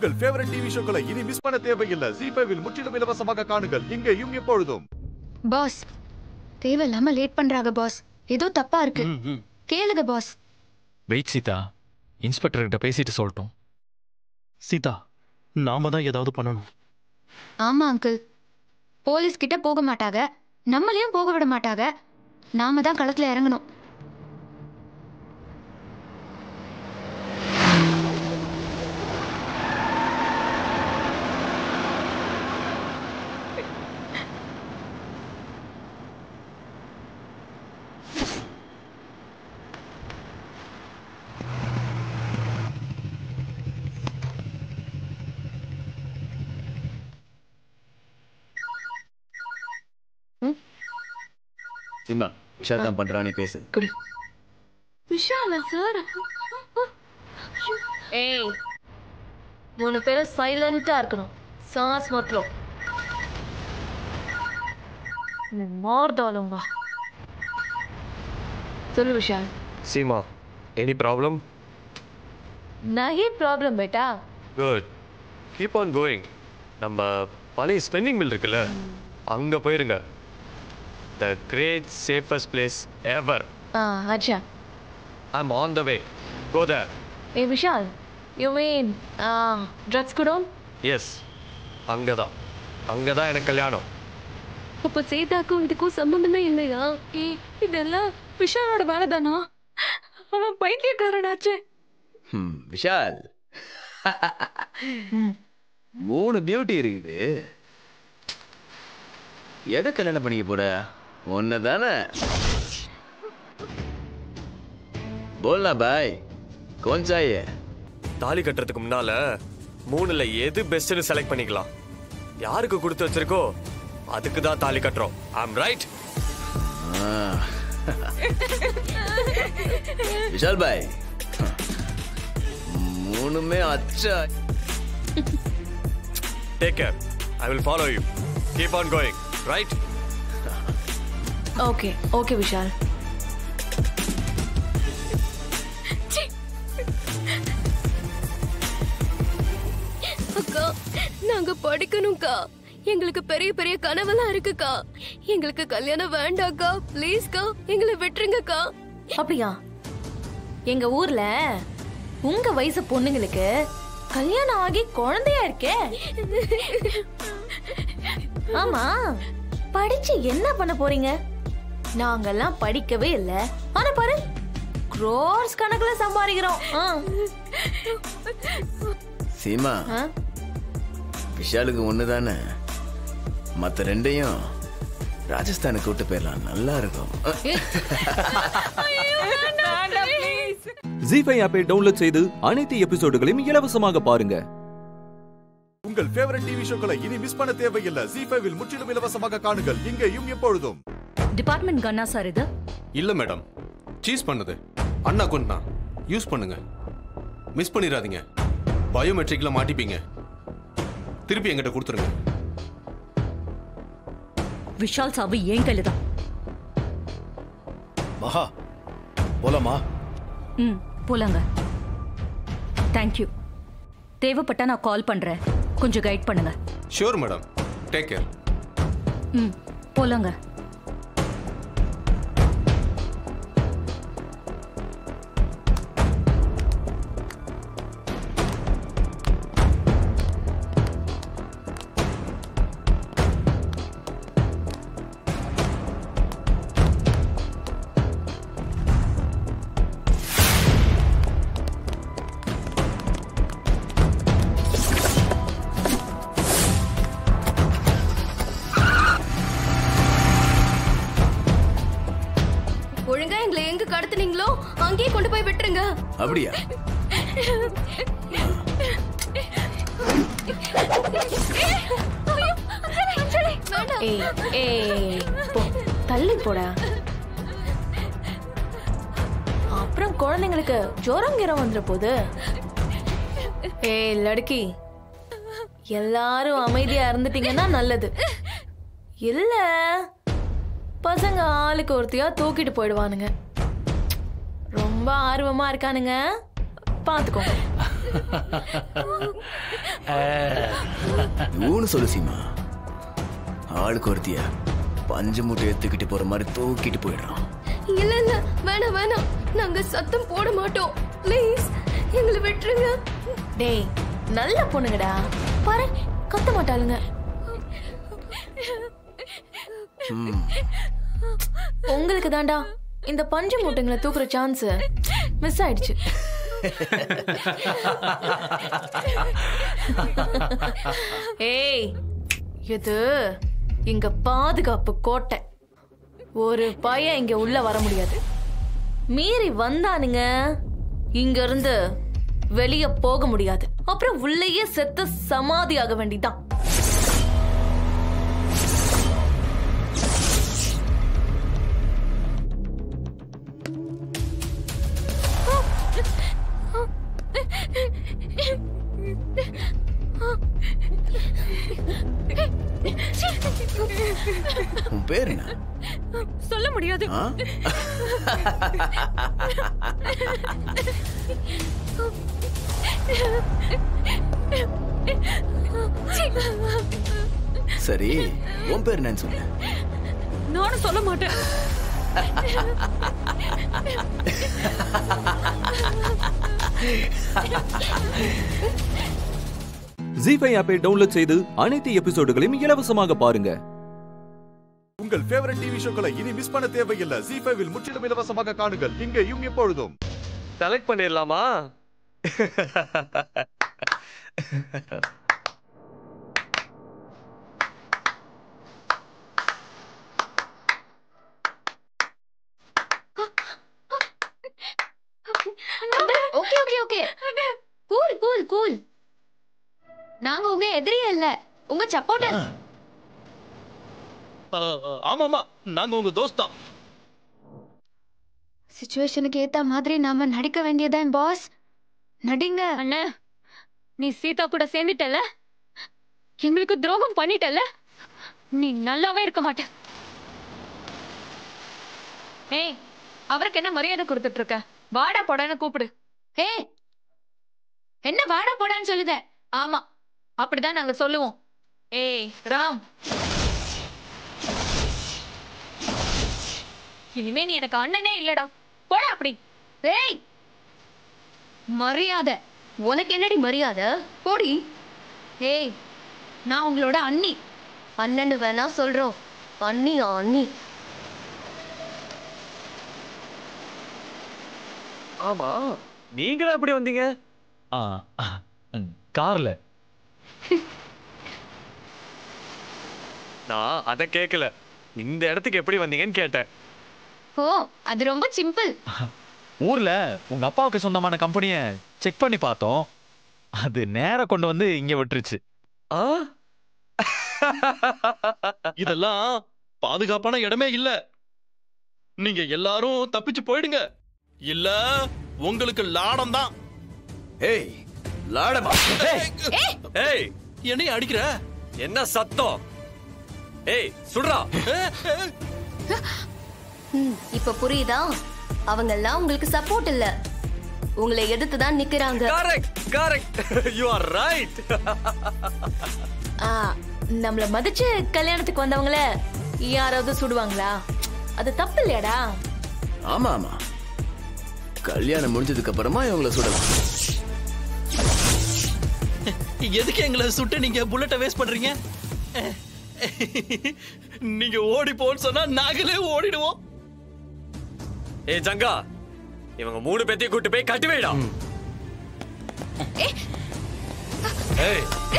உங்கள் favourite TV ஷோக்களை இனி miss பண்ண தேவையில்லை ஜி ஃபைவில் முற்றிலும் இலவசமாக காணுங்கள் இங்கேயும் எப்பொழுதும் பாஸ் தேவையில்லாம லேட் பண்றாங்க பாஸ் ஏதோ தப்பா இருக்கு கேளுங்க பாஸ் வெயிட் சீதா இன்ஸ்பெக்டர் கிட்ட பேசிட்டு சொல்லட்டும் சீதா நாம தான் ஏதாவது பண்ணணும் ஆமா அங்கிள் போலீஸ் கிட்ட போக மாட்டாங்க நம்மளையும் போக விட மாட்டாங்க நாம தான் களத்துல இறங்கணும் சிம்மா விஷால் தான் பண்றானே பேசு விஷாலா சார் ஏய் மூணு பேரும் சைலண்டா இருக்கணும் சாஸ் மாத்திரம் மாறுதாலுங்க சொல்லு விஷால் சீமா எனி ப்ராப்ளம் நகி ப்ராப்ளம் பேட்டா குட் கீப் ஆன் கோயிங் நம்ம பழைய ஸ்பெண்டிங் மில் இருக்குல்ல அங்கே போயிருங்க the great safest place ever ஆ அச்சா I am on the way go there ஏய் Vishal you mean trucks godown yes அங்கே தான் அங்கே தான் எனக்கு கல்யாணம் அப்ப சீதாக்கும் இதுக்கும் சம்பந்தமே இல்லையா ஏய் இதெல்லாம் விஷாலோட வேலை தானா அவன் பைத்தியக்காரனாச்சே ம், விஷால் மூணு பியூட்டி இருக்குது எதை கல்யாணம் பண்ணிக்க போற ஒன்னு தானே போல்னா பாய் கோன்சாயே தாலி கட்டுறதுக்கு முன்னால மூணுல எது பெஸ்ட்னு செலக்ட் பண்ணிக்கலாம் யாருக்கு கொடுத்து வச்சிருக்கோ அதுக்கு தான் தாலி கட்டுறோம் ஐம் ரைட் விஷால் பாய் மூணுமே அச்சா take care I will follow you keep on going right okay okay Vishal அக்கா நாங்க படிக்கணும்க்கா எங்களுக்கு பெரிய பெரிய கனவெல்லாம் இருக்குக்கா எங்களுக்கு கல்யாணம் வேண்டாக்கா ப்ளீஸ்க்கா எங்களை விட்டுருங்கக்கா அப்படியா எங்க ஊர்ல உங்க வயசு பொண்ணுங்களுக்கு கல்யாணம் ஆகி குழந்தையா இருக்கே ஆமா படிச்சு என்ன பண்ண போறீங்க நாங்கெல்லாம் படிக்கவே இல்ல ஆனா பாரு க்ரோர்ஸ் கணக்குல சம்பாதிக்கிறோம் ஆ. சீமா ஆ? விஷாலுக்கு ஒன்று தானே மற்ற ரெண்டையும் ராஜஸ்தானுக்கு கூட்டு போயிடலாம் நல்லா இருக்கும் ஜி ஃபைவ் ஆப்பை டவுன்லோட் செய்து அனைத்து எபிசோடுகளையும் இலவசமாக பாருங்க உங்கள் ஃபேவரட் டிவி ஷோக்களை இனி மிஸ் பண்ண தேவையில்லை ஜி ஃபைவில் முற்றிலும் இலவசமாக காணுங்கள் இங்கேயும் எப்பொழுதும் டிபார்ட்மெண்ட் கன்னா சார் இது இல்ல மேடம் சீஸ் பண்ணுது அண்ணா அக்கௌண்ட் தான் யூஸ் பண்ணுங்க மிஸ் பண்ணிடாதீங்க பயோமெட்ரிக்ல மாட்டிப்பீங்க திருப்பி என்கிட்ட கொடுத்துருங்க விஷால் சாவு ஏன் கையில தான் மகா போலாமா ம் போலாங்க தேங்க்யூ தேவைப்பட்டா நான் கால் பண்றேன் கொஞ்சம் கைட் பண்ணுங்க ஷூர் மேடம் டேக் கேர் ம் போலாங்க ஒழுங்கா எங்களை எங்க கடத்துனீங்களோ அங்கேயே கொண்டு போய் விட்டுருங்க அப்படியா ஏய் ஏய் போ தள்ளி போடா அப்புறம் குழந்தைங்களுக்கு ஜுரம் கிரம் வந்துட போகுது ஏய் லடுக்கி எல்லாரும் அமைதியா இருந்துட்டீங்கன்னா நல்லது இல்ல பசங்க ஆளுக்கு ஒருத்தையா தூக்கிட்டு போயிடுவானுங்க ரொம்ப ஆர்வமா இருக்கானுங்க பாத்துக்கோங்க ஊன்னு சொல்லு சீமா ஆளுக்கு ஒருத்திய பஞ்சு மூட்டை எடுத்துக்கிட்டு போற மாதிரி தூக்கிட்டு போயிடுறான் இல்ல இல்ல வேணாம் வேணாம் நாங்க சத்தம் போட மாட்டோம் ப்ளீஸ் எங்களை விட்டுருங்க டேய் நல்ல பொண்ணுங்கடா பாரு கத்த மாட்டாளுங்க ம், உங்களுக்கு தாண்டா இந்த பஞ்சு மூட்டைங்களை தூக்குற சான்ஸ் மிஸ் ஆயிடுச்சு ஏய் இது இங்க பாதுகாப்பு கோட்டை ஒரு பையன் இங்க உள்ள வர முடியாது மீறி வந்தானுங்க இங்க இருந்து வெளிய போக முடியாது அப்புறம் உள்ளேயே செத்து சமாதி ஆக வேண்டியதான் உன் பேர் என்ன சொல்ல முடியாது ஆ? சரி உன் பேர் என்னன்னு சொல்லு நானும் சொல்ல மாட்டேன் ஜி ஃபைவ் ஆப்பை டவுன்லோட் செய்து அனைத்து எபிசோடுகளையும் இலவசமாக பாருங்க உங்கள் ஃபேவரட் டிவி ஷோக்களை இனி மிஸ் பண்ண தேவையில்லை ஜி ஃபைவில் முற்றிலும் இலவசமாக காணுங்கள் இங்கேயும் எப்பொழுதும் செலக்ட் பண்ணிடலாமா okay okay okay cool cool cool நாங்க உங்க எதிரியே இல்ல உங்க சப்போர்ட்டர் ஆமா ஆமா நாங்க உங்க தோஸ்தா சுச்சுவேஷனுக்கு ஏத்த மாதிரி நாம நடிக்க வேண்டியதான் பாஸ் நடிங்க அண்ணா நீ சீதா கூட சேர்ந்துட்டல எங்களுக்கு துரோகம் பண்ணிட்டல நீ நல்லாவே இருக்க மாட்ட ஏய் அவருக்கு என்ன மரியாதை கொடுத்துட்டு இருக்க வாடா போடான்னு கூப்பிடு ஏ என்ன வாடா போடான்னு சொல்லுத ஆமா அப்படிதான் நாங்க சொல்லுவோம் ஏய் ராம் இனிமே நீ எனக்கு அண்ணனே இல்லடா போடா அப்படி ஏய் மரியாதை உனக்கு என்னடி மரியாதை போடி ஏய் நான் உங்களோட அண்ணி அண்ணன்னு வேணா சொல்றோம் அண்ணி அண்ணி ஆமா நீங்களும் எப்படி வந்தீங்க கார்ல நான் அதை கேட்கல இந்த இடத்துக்கு எப்படி வந்தீங்கன்னு கேட்டேன் ஓ அது ரொம்ப சிம்பிள் ஊர்ல உங்க அப்பாவுக்கு சொந்தமான கம்பெனிய செக் பண்ணி பார்த்தோம் அது நேரா கொண்டு வந்து இங்க விட்டுருச்சு ஆ இதெல்லாம் பாதுகாப்பான இடமே இல்ல நீங்க எல்லாரும் தப்பிச்சு போயிடுங்க இல்ல உங்களுக்கு லாடம் தான் ஏய் லாடமா ஏய் என்னைய அடிக்கிற என்ன சத்தம் ஏய் சுடுறா இப்ப புரியுதா அவங்க எல்லாம் உங்களுக்கு சப்போர்ட் இல்ல உங்களை எதிர்த்து தான் நிக்கிறாங்க correct correct you are right ஆ, நம்மள மதிச்சு கல்யாணத்துக்கு வந்தவங்கள யாராவது சுடுவாங்களா அது தப்பு இல்லையாடா ஆமா ஆமா கல்யாணம் முடிஞ்சதுக்கு அப்புறமா இவங்கள சுடலாம் எதுக்கு எங்களை சுட்டு நீங்க புல்லட்ட வேஸ்ட் பண்றீங்க நீங்க ஓடி போன்னு சொன்னா நாங்களே ஓடிடுவோம் ஏய் ஜங்கா இவங்க மூணு பேத்தையும் கூட்டு போய் கட்டி வைடா ஏய்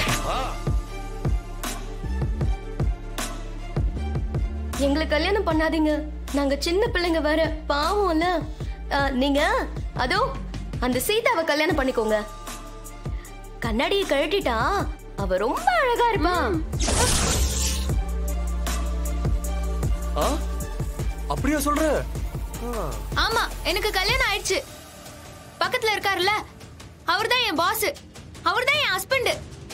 எங்களை கல்யாணம் பண்ணாதீங்க நாங்க சின்ன பிள்ளைங்க வேற பாவம்ல ஆ, நீங்க அதோ அந்த சீதாவை கல்யாணம் பண்ணிக்கோங்க கண்ணாடியை கழட்டிட்டா அவ ரொம்ப அழகா இருப்பா ஆ அப்படியா சொல்ற ஆமா எனக்கு கல்யாணம் ஆயிடுச்சு பக்கத்துல இருக்காருல்ல அவர்தான் என் பாஸ் அவர்தான் என் ஹஸ்பண்ட்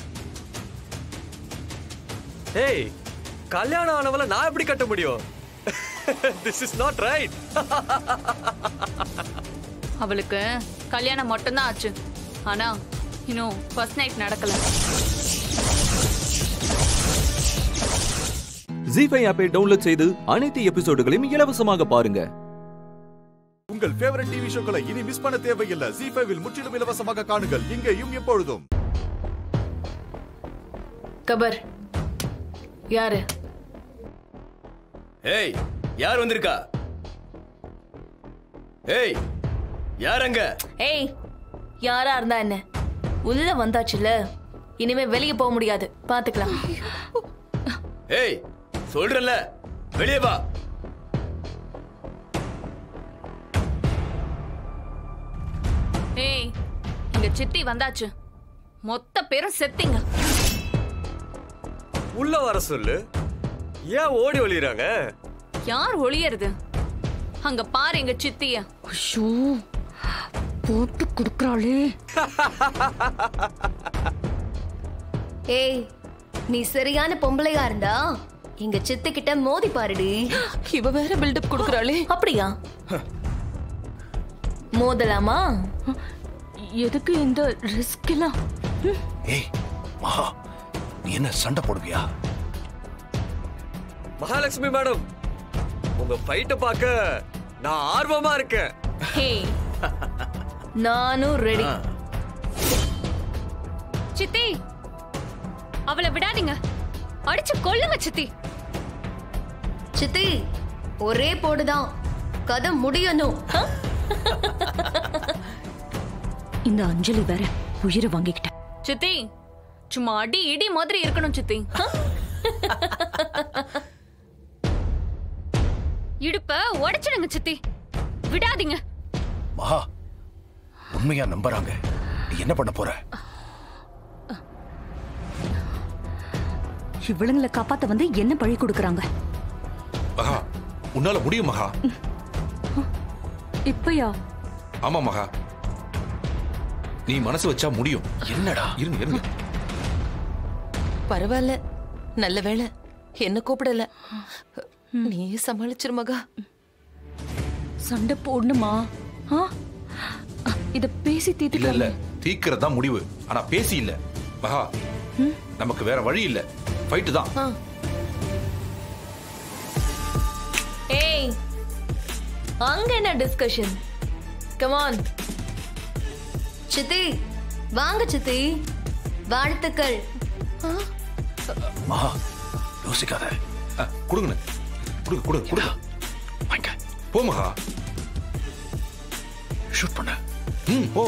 ஏய் கல்யாணம் ஆனவள நான் எப்படி கட்ட முடியும் திஸ் இஸ் நாட் ரைட் அவளுக்கு கல்யாணம் மட்டும்தான் ஆச்சு ஆனா இன்னும் ஃபர்ஸ்ட் நைட் நடக்கல ஜி ஃபைவ் ஆப்பை டவுன்லோட் செய்து அனைத்து எபிசோடுகளையும் இலவசமாக பாருங்க உங்கள் ஃபேவரட் டிவி ஷோக்களை இனி மிஸ் பண்ண தேவையில்லை ஜி ஃபைவில் முற்றிலும் இலவசமாக காணுங்கள் இங்கேயும் எப்பொழுதும் கபர் யாரு ஏய் யார் வந்திருக்கா ஏய் யார் அங்க ஏய் யாரா இருந்தா என்ன உள்ள வந்தாச்சுல இனிமே வெளியே போக முடியாது பாத்துக்கலாம் ஏய் சொல்றல வெளியே வா ஏய் இங்க சித்தி வந்தாச்சு மொத்த பேரும் செத்திங்க உள்ள வர சொல்லு ஏன் ஓடி ஒளிறாங்க யார் ஒளியறது அங்க பாரு எங்க சித்திய ஐயோ போட்டு குடுக்குறாளே ஏய் நீ சரியான பொம்பளையா இருந்தா எங்க சித்து கிட்ட மோதி பாருடி இவ வேற பில்டப் கொடுக்கறாளே அப்படியா மோதலாமா எதுக்கு இந்த ரிஸ்க் எல்லாம் ஏய் மகா நீ என்ன சண்டை போடுவியா மகாலட்சுமி மேடம் உங்க ஃபைட்ட பார்க்க நான் ஆர்வமா இருக்கேன் ஹே நானும் ரெடி சித்தி அவளை விடாதீங்க அடிச்சு கொல்லுங்க சித்தி சித்தி ஒரே போடுதான் கதை முடியணும் இந்த அஞ்சலி வேற உயிரை வாங்கிக்கிட்ட சித்தி சும்மா அடி இடி மாதிரி இருக்கணும் சித்தி இடுப்ப உடைச்சிடுங்க சித்தி விடாதீங்க மகா உண்மையா நம்புறாங்க நீ என்ன பண்ண போற இவளுங்களை காப்பாத்த வந்து என்ன பழி கொடுக்கறாங்க மகா உன்னால முடியும் மகா இப்பயா ஆமா மகா நீ மனசு வச்சா முடியும் என்னடா இருங்க இருங்க பரவாயில்ல நல்ல வேளை என்ன கூப்பிடல நீ சமாளிச்சிரு மகா சண்டை போடணுமா ஆ? இத பேசி இல்ல இல்ல தீர்த்துக்கலாம் தீக்கிறது தான் முடிவு ஆனா பேசி இல்ல மகா நமக்கு வேற வழி இல்ல ஃபைட்டு தான் ஏய் அங்க என்ன டிஸ்கஷன் கமான் சித்தி வாங்க சித்தி வாழ்த்துக்கள் மகா யோசிக்காத அ, கொடுங்கண்ணே கொடுங்க கொடுங்க கொடுங்க வாங்க போ மகா ஷூட் பண்ண ம் போ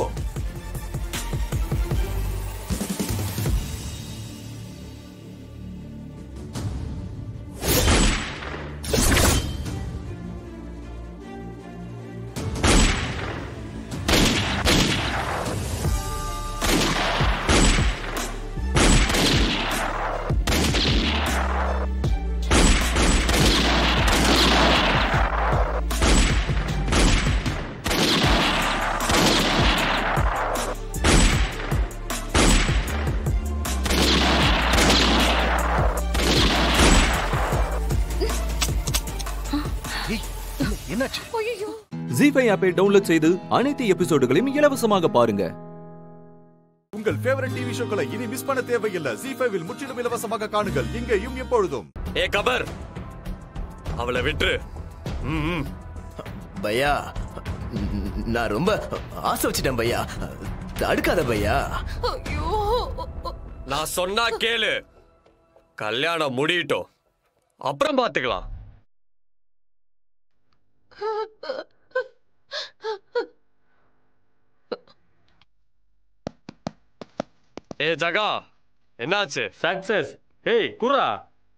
என்னாச்சு ஜி ஃபைவ் ஆப்பை டவுன்லோட் செய்து அனைத்து எபிசோடுகளையும் இலவசமாக பாருங்க உங்கள் ஃபேவரட் டிவி ஷோக்களை இனி மிஸ் பண்ண தேவையில்லை ஜி ஃபைவில் முற்றிலும் இலவசமாக காணுங்கள் இங்கேயும் எப்பொழுதும் ஏ கபர் அவளை விட்டுரு ம், ம். பையா நான் ரொம்ப ஆசை வச்சுட்டேன் பையா தடுக்காத பையா நான் சொன்னா கேளு கல்யாணம் முடியட்டும் அப்புறம் பாத்துக்கலாம் ஏ ஜகா என்னாச்சு சக்சஸ் ஏய் குர்ரா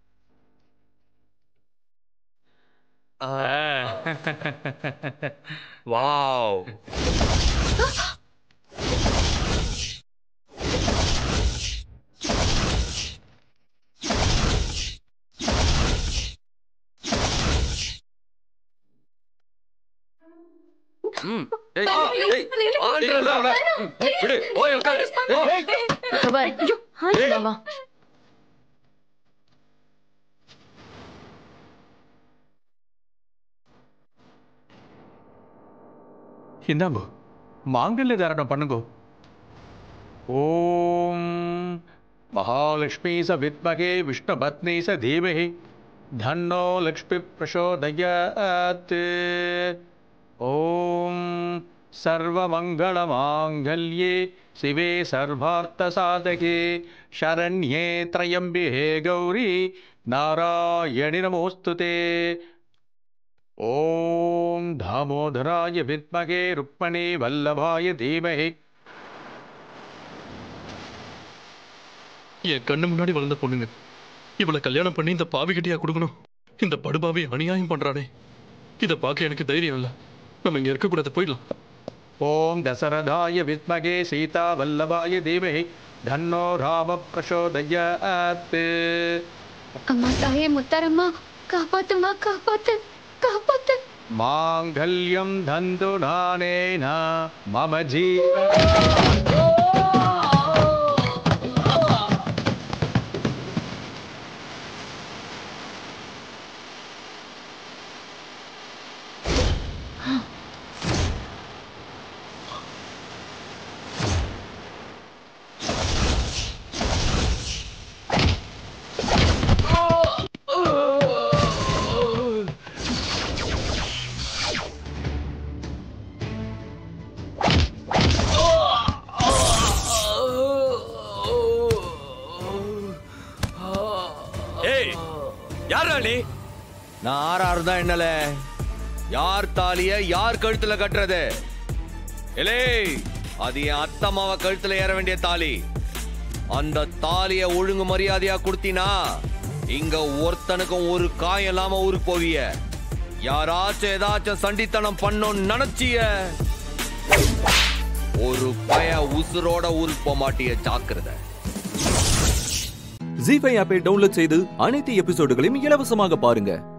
வாவ் ம் ஏய் ஏய் ஆடுறல அவன விடு ஓய் உட்காரு கபார் வா வா இந்தாங்கோ மாங்கல்ய தாரணம் பண்ணுங்கோ ॐ महालक्ष्मी स विद्महे विष्णुपत्नी स धीमहि धन्नो लक्ष्मी प्रचोदयात् ॐ सर्वमङ्गलमाङ्गल्ये शिवे सर्वार्थसाधके शरण्ये त्र्यम्बिहे गौरी नारायणि नमोऽस्तु ते ॐ दामोदराय विद्महे रुक्मणे वल्लभाय धीमहि என் கண்ணு முன்னாடி வளர்ந்த பொண்ணுங்க இவளை கல்யாணம் பண்ணி இந்த பாவிகிட்டியா கொடுக்கணும் இந்த படுபாவி அநியாயம் பண்றானே இதை பார்க்க எனக்கு தைரியம் இல்லை நம்ம இங்க இருக்கக்கூடாது போயிடலாம் ॐ दशरथाय विद्महे सीतावल्लभाय धीमहि धन्नो राम प्रचोदयात् அம்மா தாயே முத்தாரம்மா காப்பாத்துமா காப்பாத்து காப்பாத்து माङ्गल्यं धन्तु नानेन मम जीव ஏய் யாரா நீ நான் ஆறாறு தான் என்னல யார் தாலிய யார் கழுத்துல கட்டுறது எலே அது என் அத்தம்மாவ கழுத்துல ஏற வேண்டிய தாலி அந்த தாலிய ஒழுங்கு மரியாதையா கொடுத்தினா இங்க ஒருத்தனுக்கும் ஒரு காயம் இல்லாம ஊருக்கு போவிய யாராச்சும் ஏதாச்சும் சண்டித்தனம் பண்ணோன்னு நினைச்சிய ஒரு பய உசுரோட ஊருக்கு போக மாட்டிய ஜாக்கிரதை ஜி ஃபைவ் ஆப்பை டவுன்லோட் செய்து அனைத்து எபிசோடுகளையும் இலவசமாக பாருங்க